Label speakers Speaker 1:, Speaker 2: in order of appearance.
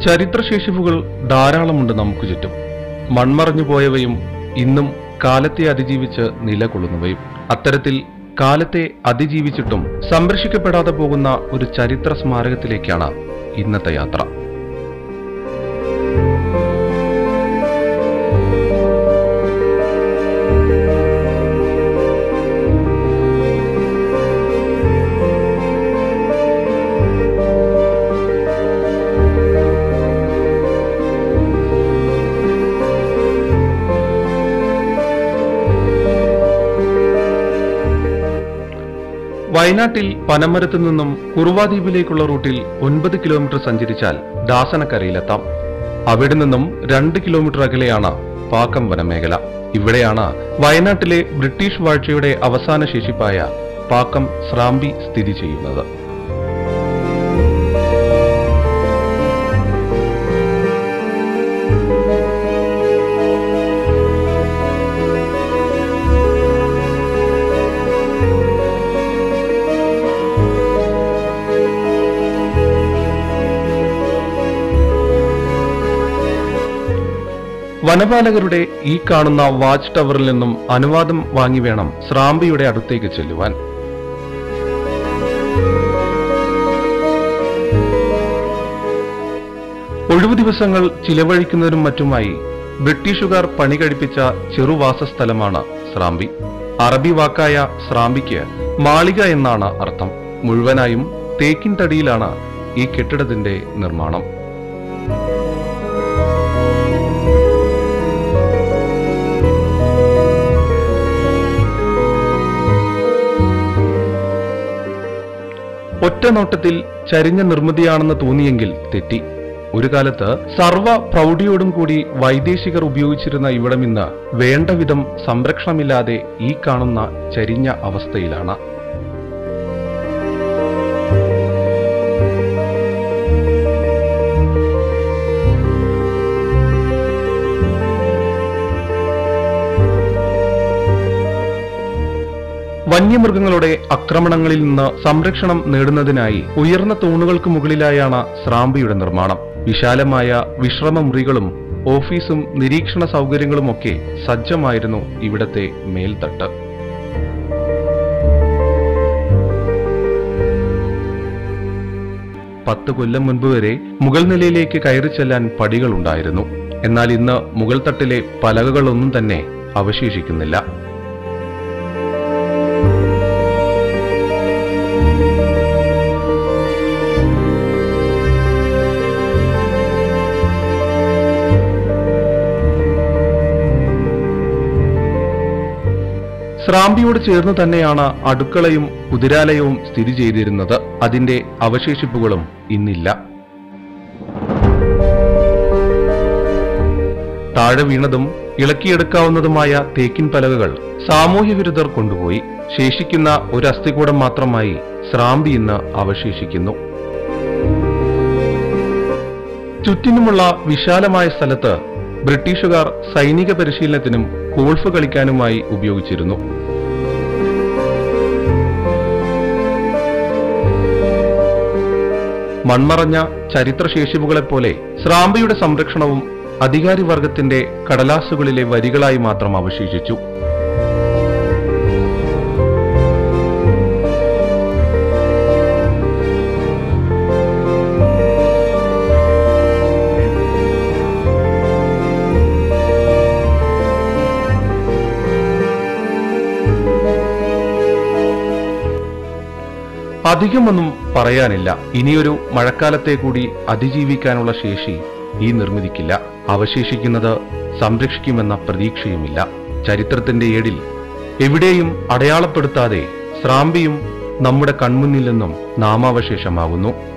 Speaker 1: ചരിത്രശേഷിപ്പുകൾ ധാരാളമുണ്ട് നമുക്ക് ചുറ്റും മൺമറഞ്ഞു പോയവയും ഇന്നും കാലത്തെ അതിജീവിച്ച് നിലകൊള്ളുന്നവയും അത്തരത്തിൽ കാലത്തെ അതിജീവിച്ചിട്ടും സംരക്ഷിക്കപ്പെടാതെ പോകുന്ന ഒരു ചരിത്ര സ്മാരകത്തിലേക്കാണ് ഇന്നത്തെ യാത്ര വയനാട്ടിൽ പനമരത്തു നിന്നും കുറുവാദ്വീപിലേക്കുള്ള റൂട്ടിൽ ഒൻപത് കിലോമീറ്റർ സഞ്ചരിച്ചാൽ ദാസനക്കരയിലെത്താം അവിടെ നിന്നും രണ്ട് കിലോമീറ്റർ അകലെയാണ് പാക്കം വനമേഖല ഇവിടെയാണ് വയനാട്ടിലെ ബ്രിട്ടീഷ് വാഴ്ചയുടെ അവസാന ശേഷിപ്പായ പാക്കം സ്രാമ്പി സ്ഥിതി ചെയ്യുന്നത് വനപാലകരുടെ ഈ കാണുന്ന വാച്ച് ടവറിൽ നിന്നും അനുവാദം വാങ്ങി വേണം സ്രാമ്പിയുടെ അടുത്തേക്ക് ചെല്ലുവാൻ ഒഴിവു ദിവസങ്ങൾ ചിലവഴിക്കുന്നതിനും മറ്റുമായി ബ്രിട്ടീഷുകാർ പണി കഴിപ്പിച്ച ചെറുവാസസ്ഥലമാണ് സ്രാമ്പി അറബി വാക്കായ സ്രാമ്പിക്ക് മാളിക എന്നാണ് അർത്ഥം മുഴുവനായും തേക്കിൻ തടിയിലാണ് ഈ കെട്ടിടത്തിന്റെ നിർമ്മാണം ഒറ്റ നോട്ടത്തിൽ ചരിഞ്ഞ നിർമ്മിതിയാണെന്ന് തോന്നിയെങ്കിൽ തെറ്റി ഒരു കാലത്ത് സർവ പ്രൗഢിയോടും കൂടി വൈദേശികർ ഉപയോഗിച്ചിരുന്ന ഇവിടം ഇന്ന് വേണ്ട വിധം സംരക്ഷണമില്ലാതെ ഈ കാണുന്ന ചരിഞ്ഞ അവസ്ഥയിലാണ് വന്യമൃഗങ്ങളുടെ ആക്രമണങ്ങളിൽ നിന്ന് സംരക്ഷണം നേടുന്നതിനായി ഉയർന്ന തൂണുകൾക്ക് മുകളിലായാണ് സ്രാമ്പിയുടെ നിർമ്മാണം വിശാലമായ വിശ്രമ മുറികളും ഓഫീസും നിരീക്ഷണ സൗകര്യങ്ങളുമൊക്കെ സജ്ജമായിരുന്നു ഇവിടത്തെ മേൽത്തട്ട് പത്ത് കൊല്ലം മുൻപ് വരെ മുകൾ നിലയിലേക്ക് കയറി ചെല്ലാൻ പടികളുണ്ടായിരുന്നു എന്നാൽ ഇന്ന് മുകൾ തട്ടിലെ പലകകളൊന്നും തന്നെ അവശേഷിക്കുന്നില്ല സ്രാമ്പിയോട് ചേർന്ന് തന്നെയാണ് അടുക്കളയും കുതിരാലയവും സ്ഥിതി ചെയ്തിരുന്നത് അതിന്റെ അവശേഷിപ്പുകളും ഇന്നില്ല താഴെ വീണതും ഇളക്കിയെടുക്കാവുന്നതുമായ തേക്കിൻ പലകകൾ സാമൂഹ്യ വിരുദ്ധർ കൊണ്ടുപോയി ശേഷിക്കുന്ന ഒരു അസ്ഥികൂടം മാത്രമായി സ്രാമ്പി ഇന്ന് അവശേഷിക്കുന്നു ചുറ്റിനുമുള്ള വിശാലമായ സ്ഥലത്ത് ബ്രിട്ടീഷുകാർ സൈനിക പരിശീലനത്തിനും ഗോൾഫ് കളിക്കാനുമായി ഉപയോഗിച്ചിരുന്നു മൺമറഞ്ഞ ചരിത്രശേഷിപ്പുകളെപ്പോലെ സ്രാമ്പയുടെ സംരക്ഷണവും അധികാരിവർഗത്തിന്റെ കടലാസുകളിലെ വരികളായി മാത്രം അവശേഷിച്ചു അധികമൊന്നും പറയാനില്ല ഇനിയൊരു മഴക്കാലത്തെ കൂടി അതിജീവിക്കാനുള്ള ശേഷി ഈ നിർമ്മിതിക്കില്ല അവശേഷിക്കുന്നത് സംരക്ഷിക്കുമെന്ന പ്രതീക്ഷയുമില്ല ചരിത്രത്തിന്റെ ഏടിൽ എവിടെയും അടയാളപ്പെടുത്താതെ സ്രാമ്പിയും നമ്മുടെ കൺമുന്നിൽ നിന്നും നാമാവശേഷമാകുന്നു